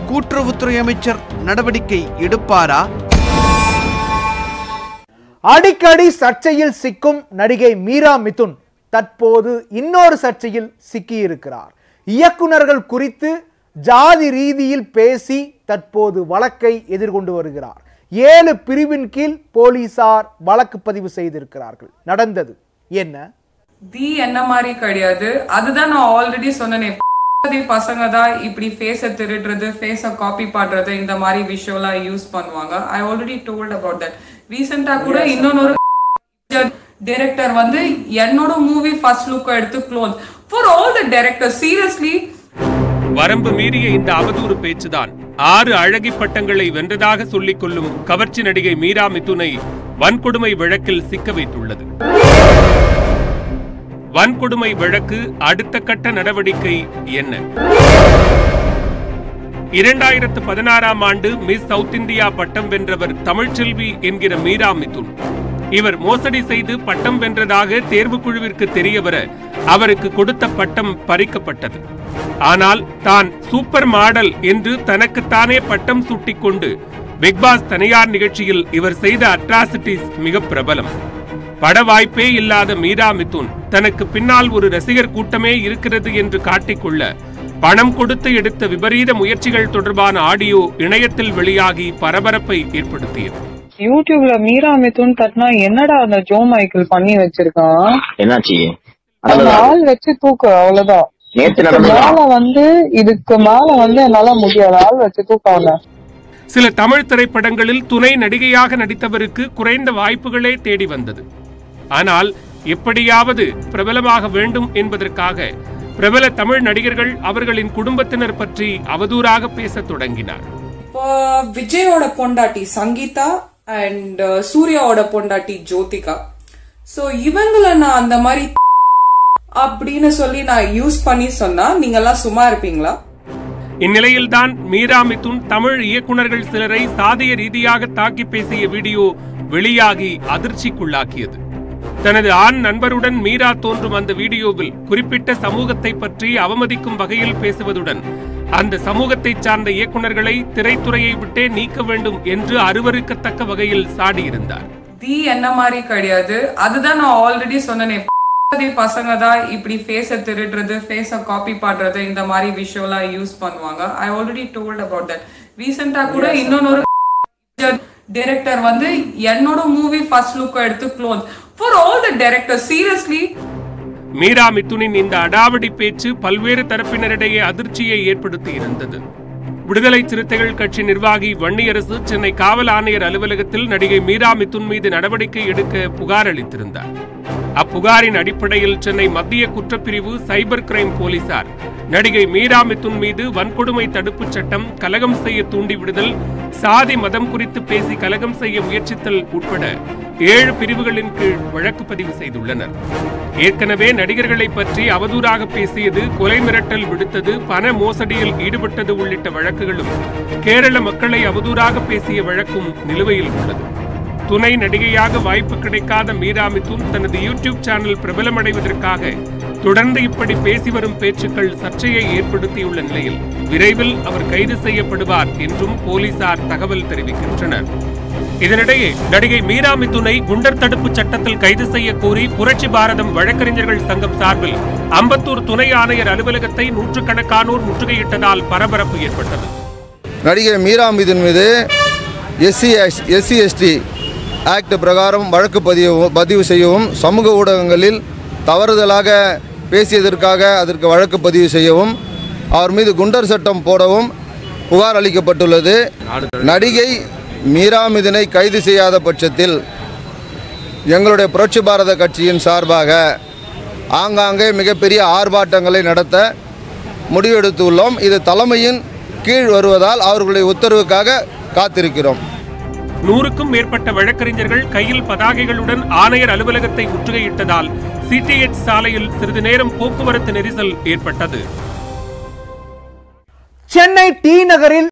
கூட்டுறவுத்துறை அமைச்சர் நடவடிக்கை எடுப்பாரா அடிக்கடி சர்ச்சையில் சிக்கும் நடிகை மீரா மிதுன் தற்போது இன்னொரு சர்ச்சையில் சிக்கியிருக்கிறார் இயக்குனர்கள் குறித்து ஜாதி ரீதியில் பேசி தற்போது வழக்கை எதிர்கொண்டு வருகிறார் ஏழு பிரிவின் கீழ் போலீசார் வழக்கு பதிவு செய்திருக்கிறார்கள் நடந்தது என்ன தி என்ன மாதிரி கிடையாது அதுதான் நான் ஆல்ரெடி சொன்னேனே பாதி பசங்க தான் இப்படி ஃபேஸை திருடுறது ஃபேஸை காப்பி பண்றது இந்த மாதிரி விஷயம்லாம் யூஸ் பண்ணுவாங்க I already told about that ரீசெண்டா கூட இன்னொன்னு டைரக்டர் வந்து என்னோட மூவி ஃபர்ஸ்ட் லுக் எடுத்து close for all the director seriously வரம்பு மீறிய இந்த அவதூறு பேச்சுதான் ஆறு அழகி பட்டங்களை வென்றதாக சொல்லிக் கொள்ளும் கவர்ச்சி நடிகை மீரா மிதுனை வன்கொடுமை வழக்கில் சிக்க வைத்துள்ளது வன்கொடுமை வழக்கு அடுத்த கட்ட நடவடிக்கை என்ன இரண்டாயிரத்து பதினாறாம் ஆண்டு மிஸ் சவுத் இந்தியா பட்டம் வென்றவர் தமிழ்ச்செல்வி என்கிற மீரா மிதுன் இவர் மோசடி செய்து பட்டம் வென்றதாக தேர்வுக்குழுவிற்கு தெரியவர அவருக்கு கொடுத்த பட்டம் பறிக்கப்பட்டது ஆனால் தான் சூப்பர் மாடல் என்று தனக்குத்தானே பட்டம் சூட்டிக்கொண்டு பிக்பாஸ் தனியார் நிகழ்ச்சியில் இவர் செய்த அட்ராசிட்டிஸ் மிக பிரபலம் பட வாய்ப்பே இல்லாத மீரா மிதுன் தனக்கு பின்னால் ஒரு ரசிகர் கூட்டமே இருக்கிறது என்று காட்டிக்கொள்ள பணம் கொடுத்து எடுத்த விபரீத முயற்சிகள் தொடர்பான ஆடியோ இணையத்தில் வெளியாகி பரபரப்பை ஏற்படுத்தியது யூடியூப்ல மீரா மிதுன் தட்டினா என்னடா அந்த ஜோ மைக்கேல் பண்ணி வச்சிருக்கான் என்னாச்சு அந்த அவ்வளவுதான். ஆள் வச்சு தூக்கு அவ்வளவுதான் நேத்து இதுக்கு நடந்ததா? மேல வந்து இதுக்கு மேல வந்து என்னால முடியாது ஆள் வச்சு தூக்க அவன சில தமிழ் திரைப்படங்களில் துணை நடிகையாக நடித்தவருக்கு குறைந்த வாய்ப்புகளே தேடி வந்தது ஆனால் எப்படியாவது பிரபலமாக வேண்டும் என்பதற்காக பிரபல தமிழ் நடிகர்கள் அவர்களின் குடும்பத்தினர் பற்றி அவதூறாக பேசத் தொடங்கினார் இப்போ விஜயோட பொண்டாட்டி சங்கீதா அண்ட் சூர்யாவோட பொண்டாட்டி ஜோதிகா சோ இவங்கள நான் அந்த மாதிரி அப்படின்னு சொல்லி நான் யூஸ் பண்ணி சொன்னா நீங்க எல்லாம் சும்மா இருப்பீங்களா இந்நிலையில்தான் மீரா மிதுன் தமிழ் இயக்குனர்கள் சிலரை சாதிய ரீதியாக தாக்கி பேசிய வீடியோ வெளியாகி அதிர்ச்சிக்குள்ளாக்கியது தனது ஆண் நண்பருடன் மீரா தோன்றும் அந்த வீடியோவில் குறிப்பிட்ட சமூகத்தை பற்றி அவமதிக்கும் வகையில் பேசுவதுடன் அந்த சமூகத்தை சார்ந்த இயக்குனர்களை திரைத்துறையை விட்டே நீக்க வேண்டும் என்று அருவருக்கத்தக்க வகையில் சாடியிருந்தார் தி என்ன மாதிரி கிடையாது அதுதான் நான் ஆல்ரெடி சொன்னேனே பாதி பசங்க தான் இப்படி ஃபேஸை திருடுறது ஃபேஸை காப்பி பண்றது இந்த மாதிரி விஷயம்லாம் யூஸ் பண்ணுவாங்க I already told about that ரீசெண்டா கூட இன்னொன்னு டைரக்டர் வந்து என்னோட மூவி ஃபர்ஸ்ட் லுக் எடுத்து close for all the director seriously Meera மிதுனின் இந்த அடாவடி பேச்சு பல்வேறு தரப்பினரிடையே அதிர்ச்சியை ஏற்படுத்தி இருந்தது விடுதலை சிறுத்தைகள் கட்சி நிர்வாகி வன்னியரசு சென்னை காவல் ஆணையர் அலுவலகத்தில் நடிகை மீரா மிதுன் மீது நடவடிக்கை எடுக்க புகார் அளித்திருந்தார் அப்புகாரின் அடிப்படையில் சென்னை மத்திய குற்றப்பிரிவு சைபர் கிரைம் போலீசார் நடிகை மீரா மிதுன் மீது வன்கொடுமை தடுப்புச் சட்டம் கலகம் செய்ய தூண்டிவிடுதல் சாதி மதம் குறித்து பேசி கலகம் செய்ய முயற்சித்தல் உட்பட ஏழு பிரிவுகளின் கீழ் வழக்கு பதிவு செய்துள்ளனர் ஏற்கனவே நடிகர்களை பற்றி அவதூறாக பேசியது கொலை மிரட்டல் விடுத்தது பண மோசடியில் ஈடுபட்டது உள்ளிட்ட வழக்குகளும் கேரள மக்களை அவதூறாக பேசிய வழக்கும் நிலுவையில் உள்ளது துணை நடிகையாக வாய்ப்பு கிடைக்காத மீரா மிதுன் தனது யூடியூப் சேனல் பிரபலமடைவதற்காக தொடர்ந்து இப்படி பேசி வரும் பேச்சுக்கள் சர்ச்சையை ஏற்படுத்தியுள்ள நிலையில் விரைவில் அவர் கைது செய்யப்படுவார் என்றும் போலீசார் தகவல் தெரிவிக்கின்றனர் இதனிடையே நடிகை மீரா மிதுனை குண்டர் தடுப்பு சட்டத்தில் கைது செய்ய கோரி புரட்சி பாரதம் வழக்கறிஞர்கள் சங்கம் சார்பில் அம்பத்தூர் துணை ஆணையர் அலுவலகத்தை நூற்றுக்கணக்கானோர் முற்றுகையிட்டதால் பரபரப்பு ஏற்பட்டது நடிகை மீரா மீதின் மீது எஸ்சி எஸ்சி எஸ்டி ஆக்ட் பிரகாரம் வழக்கு பதிவு பதிவு செய்யவும் சமூக ஊடகங்களில் தவறுதலாக பேசியதற்காக அதற்கு வழக்கு பதிவு செய்யவும் அவர் மீது குண்டர் சட்டம் போடவும் புகார் அளிக்கப்பட்டுள்ளது நடிகை மீரா மிதினை கைது செய்யாத பட்சத்தில் எங்களுடைய புரட்சி பாரத கட்சியின் சார்பாக ஆங்காங்கே மிகப்பெரிய ஆர்ப்பாட்டங்களை நடத்த முடிவெடுத்துள்ளோம் இது தலைமையின் கீழ் வருவதால் அவர்களுடைய உத்தரவுக்காக காத்திருக்கிறோம் நூறுக்கும் மேற்பட்ட வழக்கறிஞர்கள் கையில் பதாகைகளுடன் ஆணையர் அலுவலகத்தை முற்றுகையிட்டதால் சிடிஎச் சாலையில் சிறிது நேரம் போக்குவரத்து நெரிசல் ஏற்பட்டது சென்னை டி நகரில்